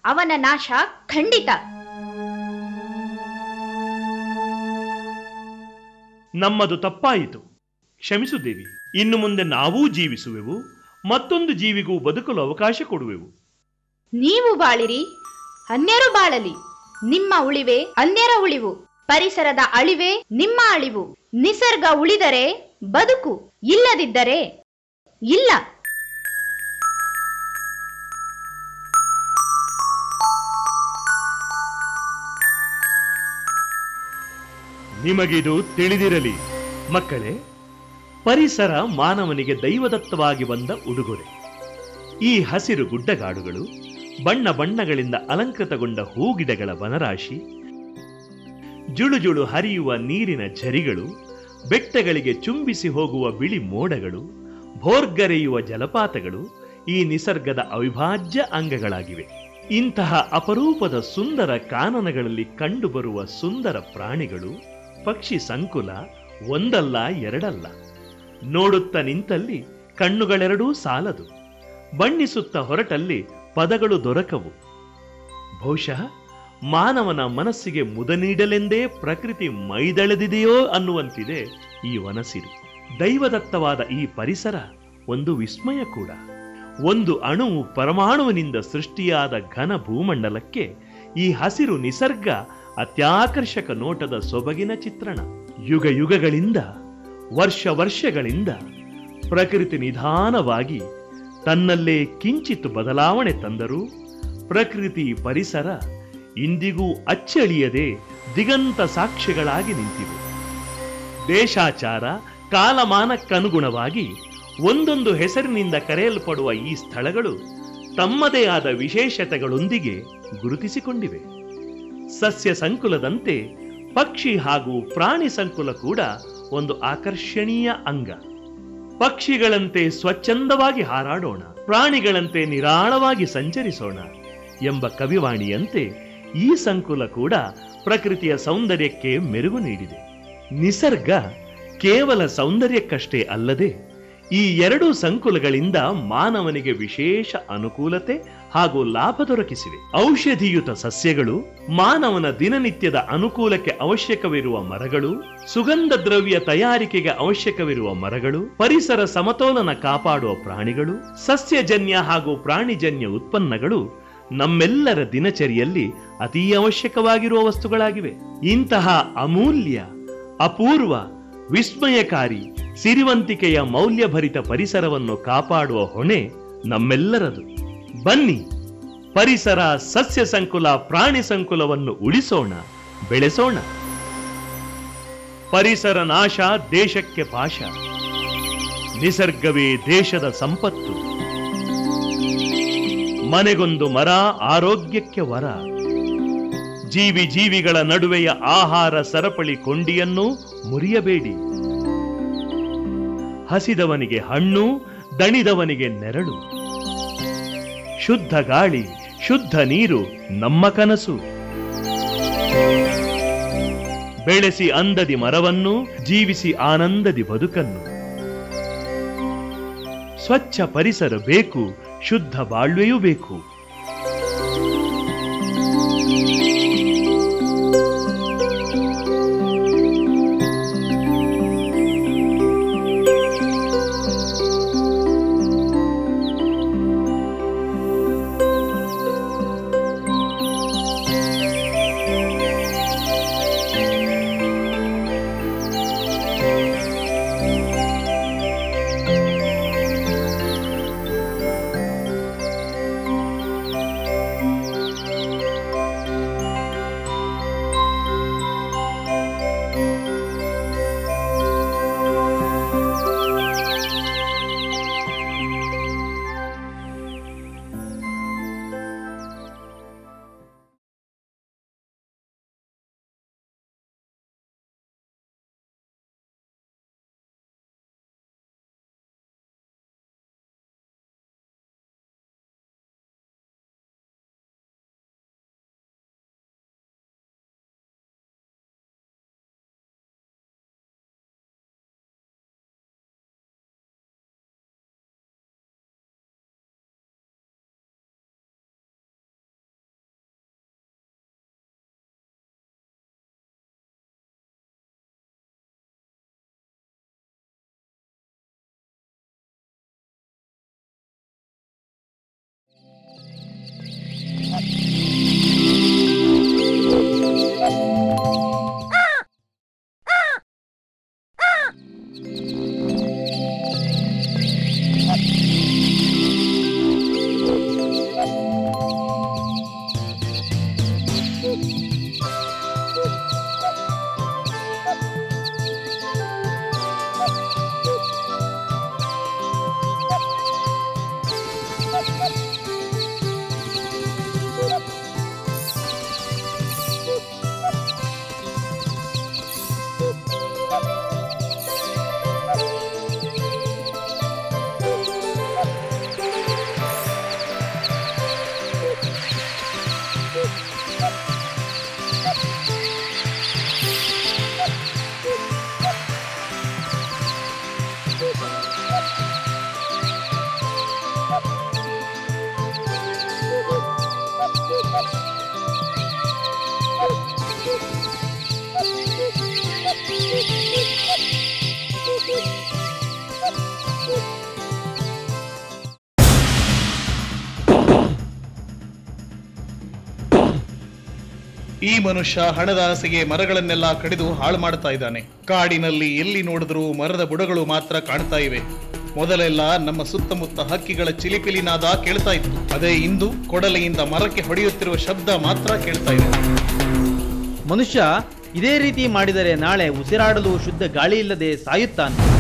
ಅವನ ನಾಶ ಖಂಡಿತ ನಮ್ಮದು ತಪ್ಪಾಯಿತು ಕ್ಷಮಿಸು ದೇವಿ ಇನ್ನು ಮುಂದೆ ನಾವೂ ಜೀವಿಸುವೆವು ಮತ್ತೊಂದು ಜೀವಿಗೂ ಬದುಕಲು ಅವಕಾಶ ಕೊಡುವೆವು ನೀವು ಬಾಳಿರಿ ಅನ್ಯರು ಬಾಳಲಿ ನಿಮ್ಮ ಉಳಿವೆ ಅನ್ಯರ ಉಳಿವು ಪರಿಸರದ ಅಳಿವೆ ನಿಮ್ಮ ಅಳಿವು ನಿಸರ್ಗ ಉಳಿದರೆ ಬದುಕು ಇಲ್ಲದಿದ್ದರೆ ಇಲ್ಲ ನಿಮಗಿದು ತಿಳಿದಿರಲಿ ಮಕ್ಕಳೇ ಪರಿಸರ ಮಾನವನಿಗೆ ದೈವದತ್ತವಾಗಿ ಬಂದ ಉಡುಗೊರೆ ಈ ಹಸಿರು ಗುಡ್ಡಗಾಡುಗಳು ಬಣ್ಣ ಬಣ್ಣಗಳಿಂದ ಅಲಂಕೃತಗೊಂಡ ಹೂಗಿಡಗಳ ವನರಾಶಿ ಜುಳು ಜುಳು ಹರಿಯುವ ನೀರಿನ ಝರಿಗಳು ಬೆಟ್ಟಗಳಿಗೆ ಚುಂಬಿಸಿ ಹೋಗುವ ಬಿಳಿ ಮೋಡಗಳು ಭೋರ್ಗರೆಯುವ ಜಲಪಾತಗಳು ಈ ನಿಸರ್ಗದ ಅವಿಭಾಜ್ಯ ಅಂಗಗಳಾಗಿವೆ ಇಂತಹ ಅಪರೂಪದ ಸುಂದರ ಕಾನನಗಳಲ್ಲಿ ಕಂಡುಬರುವ ಸುಂದರ ಪ್ರಾಣಿಗಳು ಪಕ್ಷಿ ಸಂಕುಲ ಒಂದಲ್ಲ ಎರಡಲ್ಲ ನೋಡುತ್ತ ನಿಂತಲ್ಲಿ ಕಣ್ಣುಗಳೆರಡೂ ಸಾಲದು ಬಣ್ಣಿಸುತ್ತ ಹೊರಟಲ್ಲಿ ಪದಗಳು ದೊರಕವು ಬಹುಶಃ ಮಾನವನ ಮನಸ್ಸಿಗೆ ಮುದ ನೀಡಲೆಂದೇ ಪ್ರಕೃತಿ ಮೈದಳೆದಿದೆಯೋ ಅನ್ನುವಂತಿದೆ ಈ ವನಸಿರಿ ದೈವದತ್ತವಾದ ಈ ಪರಿಸರ ಒಂದು ವಿಸ್ಮಯ ಕೂಡ ಒಂದು ಅಣುವು ಪರಮಾಣುವಿನಿಂದ ಸೃಷ್ಟಿಯಾದ ಘನ ಭೂಮಂಡಲಕ್ಕೆ ಈ ಹಸಿರು ನಿಸರ್ಗ ಅತ್ಯಾಕರ್ಷಕ ನೋಟದ ಸೊಬಗಿನ ಚಿತ್ರಣ ಯುಗ ಯುಗಗಳಿಂದ ವರ್ಷ ವರ್ಷಗಳಿಂದ ಪ್ರಕೃತಿ ನಿಧಾನವಾಗಿ ತನ್ನಲ್ಲೇ ಕಿಂಚಿತ್ ಬದಲಾವಣೆ ತಂದರೂ ಪ್ರಕೃತಿ ಪರಿಸರ ಇಂದಿಗೂ ಅಚ್ಚಳಿಯದೆ ದಿಗಂತ ಸಾಕ್ಷ್ಯಗಳಾಗಿ ನಿಂತಿವೆ ದೇಶಾಚಾರ ಕಾಲಮಾನಕ್ಕನುಗುಣವಾಗಿ ಒಂದೊಂದು ಹೆಸರಿನಿಂದ ಕರೆಯಲ್ಪಡುವ ಈ ಸ್ಥಳಗಳು ತಮ್ಮದೇ ಆದ ವಿಶೇಷತೆಗಳೊಂದಿಗೆ ಗುರುತಿಸಿಕೊಂಡಿವೆ ಸಸ್ಯ ಸಂಕುಲದಂತೆ ಪಕ್ಷಿ ಹಾಗೂ ಪ್ರಾಣಿ ಸಂಕುಲ ಕೂಡ ಒಂದು ಆಕರ್ಷಣೀಯ ಅಂಗ ಪಕ್ಷಿಗಳಂತೆ ಸ್ವಚ್ಛಂದವಾಗಿ ಹಾರಾಡೋಣ ಪ್ರಾಣಿಗಳಂತೆ ನಿರಾಳವಾಗಿ ಸಂಚರಿಸೋಣ ಎಂಬ ಕವಿವಾಣಿಯಂತೆ ಈ ಸಂಕುಲ ಕೂಡ ಪ್ರಕೃತಿಯ ಸೌಂದರ್ಯಕ್ಕೆ ಮೆರುಗು ನೀಡಿದೆ ನಿಸರ್ಗ ಕೇವಲ ಸೌಂದರ್ಯಕ್ಕಷ್ಟೇ ಅಲ್ಲದೆ ಈ ಎರಡೂ ಸಂಕುಲಗಳಿಂದ ಮಾನವನಿಗೆ ವಿಶೇಷ ಅನುಕೂಲತೆ ಹಾಗೂ ಲಾಭ ದೊರಕಿಸಿವೆ ಔಷಧಿಯುತ ಸಸ್ಯಗಳು ಮಾನವನ ದಿನನಿತ್ಯದ ಅನುಕೂಲಕ್ಕೆ ಅವಶ್ಯಕವಿರುವ ಮರಗಳು ಸುಗಂಧ ದ್ರವ್ಯ ತಯಾರಿಕೆಗೆ ಅವಶ್ಯಕವಿರುವ ಮರಗಳು ಪರಿಸರ ಸಮತೋಲನ ಕಾಪಾಡುವ ಪ್ರಾಣಿಗಳು ಸಸ್ಯಜನ್ಯ ಹಾಗೂ ಪ್ರಾಣಿಜನ್ಯ ಉತ್ಪನ್ನಗಳು ನಮ್ಮೆಲ್ಲರ ದಿನಚರಿಯಲ್ಲಿ ಅತೀ ಅವಶ್ಯಕವಾಗಿರುವ ವಸ್ತುಗಳಾಗಿವೆ ಇಂತಹ ಅಮೂಲ್ಯ ಅಪೂರ್ವ ವಿಸ್ಮಯಕಾರಿ ಸಿರಿವಂತಿಕೆಯ ಮೌಲ್ಯಭರಿತ ಪರಿಸರವನ್ನು ಕಾಪಾಡುವ ಹೊಣೆ ನಮ್ಮೆಲ್ಲರದು ಬನ್ನಿ ಪರಿಸರ ಸಸ್ಯ ಸಂಕುಲ ಪ್ರಾಣಿ ಸಂಕುಲವನ್ನು ಉಳಿಸೋಣ ಬೆಳೆಸೋಣ ಪರಿಸರ ನಾಶ ದೇಶಕ್ಕೆ ಪಾಶ ನಿಸರ್ಗವೇ ದೇಶದ ಸಂಪತ್ತು ಮನೆಗೊಂದು ಮರ ಆರೋಗ್ಯಕ್ಕೆ ವರ ಜೀವಿ ಜೀವಿಗಳ ನಡುವೆಯ ಆಹಾರ ಸರಪಳಿ ಕೊಂಡಿಯನ್ನು ಮುರಿಯಬೇಡಿ ಹಸಿದವನಿಗೆ ಹಣ್ಣು ದಣಿದವನಿಗೆ ನೆರಳು ಶುದ್ಧ ಗಾಳಿ ಶುದ್ಧ ನೀರು ನಮ್ಮ ಕನಸು ಬೆಳೆಸಿ ಅಂದದಿ ಮರವನ್ನು ಜೀವಿಸಿ ಆನಂದದಿ ಬದುಕನ್ನು ಸ್ವಚ್ಛ ಪರಿಸರ ಬೇಕು ಶುದ್ಧ ಬಾಳ್ವೆಯೂ ಬೇಕು ಈ ಮನುಷ್ಯ ಹಣದ ಆಸೆಗೆ ಮರಗಳನ್ನೆಲ್ಲ ಕಡಿದು ಹಾಳು ಮಾಡ್ತಾ ಇದ್ದಾನೆ ಕಾಡಿನಲ್ಲಿ ಎಲ್ಲಿ ನೋಡಿದ್ರೂ ಮರದ ಬುಡಗಳು ಮಾತ್ರ ಕಾಣ್ತಾ ಇವೆ ಮೊದಲೆಲ್ಲ ನಮ್ಮ ಸುತ್ತಮುತ್ತ ಹಕ್ಕಿಗಳ ಚಿಲಿಪಿಲಿನಾದ ಕೇಳ್ತಾ ಇತ್ತು ಅದೇ ಇಂದು ಕೊಡಲೆಯಿಂದ ಮರಕ್ಕೆ ಹೊಡೆಯುತ್ತಿರುವ ಶಬ್ದ ಮಾತ್ರ ಕೇಳ್ತಾ ಇದೆ ಮನುಷ್ಯ ಇದೇ ರೀತಿ ಮಾಡಿದರೆ ನಾಳೆ ಉಸಿರಾಡಲು ಶುದ್ಧ ಗಾಳಿ ಇಲ್ಲದೆ ಸಾಯುತ್ತಾನೆ